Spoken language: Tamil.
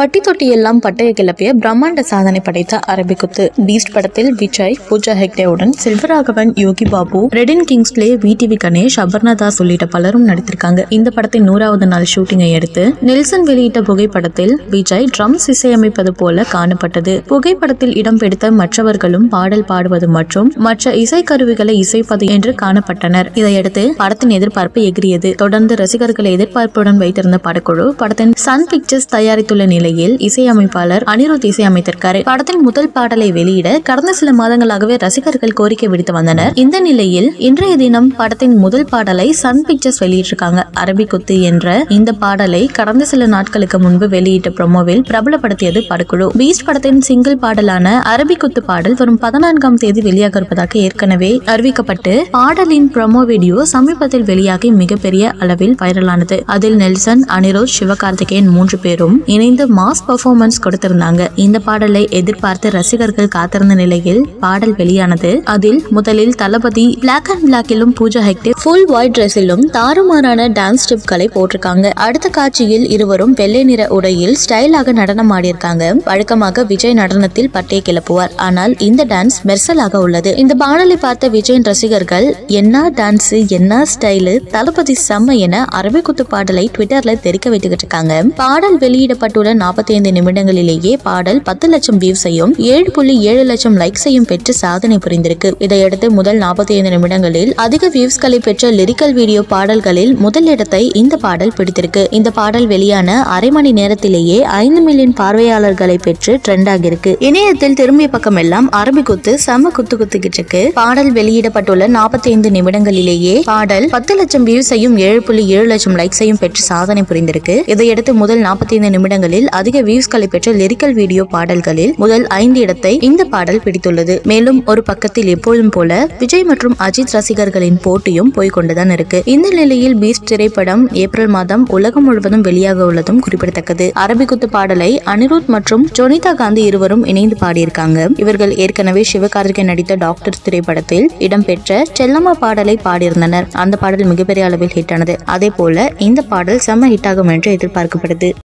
பட்டி தொட்டி எல்லாம் பட்டைய கிளப்பிய பிரம்மாண்ட சாதனை படைத்த அரபிக்குத்து பீஸ்ட் படத்தில் விஜய் பூஜா ஹெக்டேவுடன் செல்வராகவன் யோகி பாபு ரெடின் கிங்ஸ்லே விடிவி கணேஷ் அபர்ணா தாஸ் உள்ளிட்ட பலரும் நடித்திருக்காங்க இந்த படத்தின் நூறாவது நாள் ஷூட்டிங்கை எடுத்து நெல்சன் வெளியிட்ட புகைப்படத்தில் விஜய் ட்ரம்ஸ் இசையமைப்பது போல காணப்பட்டது புகைப்படத்தில் இடம் பிடித்த மற்றவர்களும் பாடல் பாடுவது மற்றும் மற்ற இசைக்கருவிகளை இசைப்பது என்று காணப்பட்டனர் இதையடுத்து படத்தின் எதிர்பார்ப்பு எகிரியது தொடர்ந்து ரசிகர்களை எதிர்பார்ப்புடன் வைத்திருந்த படக்குழு படத்தின் சன் பிக்சர்ஸ் தயாரித்துள்ள நிலையில் இசையமைப்பாளர் அனிருத் இசையமைத்திருக்காரு படத்தின் முதல் பாடலை வெளியிட கடந்த சில மாதங்களாகவே ரசிகர்கள் கோரிக்கை விடுத்து வந்தனர் இந்த நிலையில் இன்றைய தினம் படத்தின் முதல் பாடலை சன் பிக்சர்ஸ் வெளியிட்டிருக்காங்க அரபிக்குத்து என்ற இந்த பாடலை கடந்த சில நாட்களுக்கு முன்பு வெளியிட்ட ப்ரொமோவில் பிரபலப்படுத்தியது படக்குழு பீஸ்ட் படத்தின் சிங்கிள் பாடலான அரபிக்குத்து பாடல் வரும் பதினான்காம் தேதி வெளியாக இருப்பதாக ஏற்கனவே அறிவிக்கப்பட்டு பாடலின் ப்ரொமோ வீடியோ சமீபத்தில் வெளியாகி மிகப்பெரிய அளவில் வைரலானது அதில் நெல்சன் அனிருத் சிவகார்த்திகேயன் மூன்று பேரும் இணைந்து மாஸ் பர்ஃபார்மன்ஸ் கொடுத்திருந்தாங்க இந்த பாடலை எதிர்பார்த்து ரசிகர்கள் காத்திருந்த நிலையில் பாடல் வெளியானது அதில் முதலில் தளபதி பிளாக் அண்ட் பிளாக்கிலும் பூஜா ஹெக்டே ஃபுல் ஒயிட் ட்ரெஸ்ஸிலும் தாறுமாறான டான்ஸ் ஸ்டெப்களை போட்டிருக்காங்க அடுத்த காட்சியில் இருவரும் வெள்ளை நிற உடையில் ஸ்டைலாக நடனம் ஆடியிருக்காங்க வழக்கமாக விஜய் நடனத்தில் பட்டையை கிளப்புவார் ஆனால் இந்த டான்ஸ் மெர்சலாக உள்ளது இந்த பாடலை பார்த்த விஜயின் ரசிகர்கள் என்ன டான்ஸ் என்ன ஸ்டைலு தளபதி செம்ம என அரபிக்குத்து பாடலை ட்விட்டர்ல தெரிக்க விட்டுக்கிட்டு இருக்காங்க பாடல் வெளியிடப்பட்டுள்ள நாற்பத்தி ஐந்து நிமிடங்களிலேயே பாடல் பத்து லட்சம் வியூஸையும் ஏழு புள்ளி ஏழு லட்சம் லைக்ஸையும் பெற்று சாதனை புரிந்திருக்கு இதையடுத்து முதல் நாற்பத்தி ஐந்து நிமிடங்களில் அதிக வியூஸ்களை பெற்ற லிரிக்கல் வீடியோ பாடல்களில் முதல் இடத்தை இந்த பாடல் பிடித்திருக்கு இந்த பாடல் வெளியான அரை மணி நேரத்திலேயே ஐந்து மில்லியன் பார்வையாளர்களை பெற்று ட்ரெண்ட் ஆகியிருக்கு இணையத்தில் திரும்பிய பக்கம் எல்லாம் அரபி குத்து செம குத்து குத்துக்கிட்டு இருக்கு பாடல் வெளியிடப்பட்டுள்ள நாற்பத்தி ஐந்து நிமிடங்களிலேயே பாடல் பத்து லட்சம் வியூஸையும் ஏழு புள்ளி ஏழு லட்சம் லைக்ஸையும் பெற்று சாதனை புரிந்திருக்கு இதையடுத்து முதல் நாற்பத்தி ஐந்து நிமிடங்களில் அதிக வியூஸ்களை பெற்ற லிரிக்கல் வீடியோ பாடல்களில் முதல் ஐந்து இடத்தை இந்த பாடல் பிடித்துள்ளது மேலும் ஒரு பக்கத்தில் எப்பொழுதும் போல விஜய் மற்றும் அஜித் ரசிகர்களின் போட்டியும் போய்கொண்டுதான் இருக்கு இந்த நிலையில் பீஸ்ட் திரைப்படம் ஏப்ரல் மாதம் உலகம் முழுவதும் வெளியாக உள்ளதும் குறிப்பிடத்தக்கது அரபிக்குத்து பாடலை அனிருத் மற்றும் ஜொனிதா காந்தி இருவரும் இணைந்து பாடியிருக்காங்க இவர்கள் ஏற்கனவே சிவகார்த்திகேயன் நடித்த டாக்டர் திரைப்படத்தில் இடம்பெற்ற செல்லம்மா பாடலை பாடியிருந்தனர் அந்த பாடல் மிகப்பெரிய அளவில் ஹிட் ஆனது அதே போல இந்த பாடல் செம்ம ஹிட் ஆகும் என்று எதிர்பார்க்கப்படுது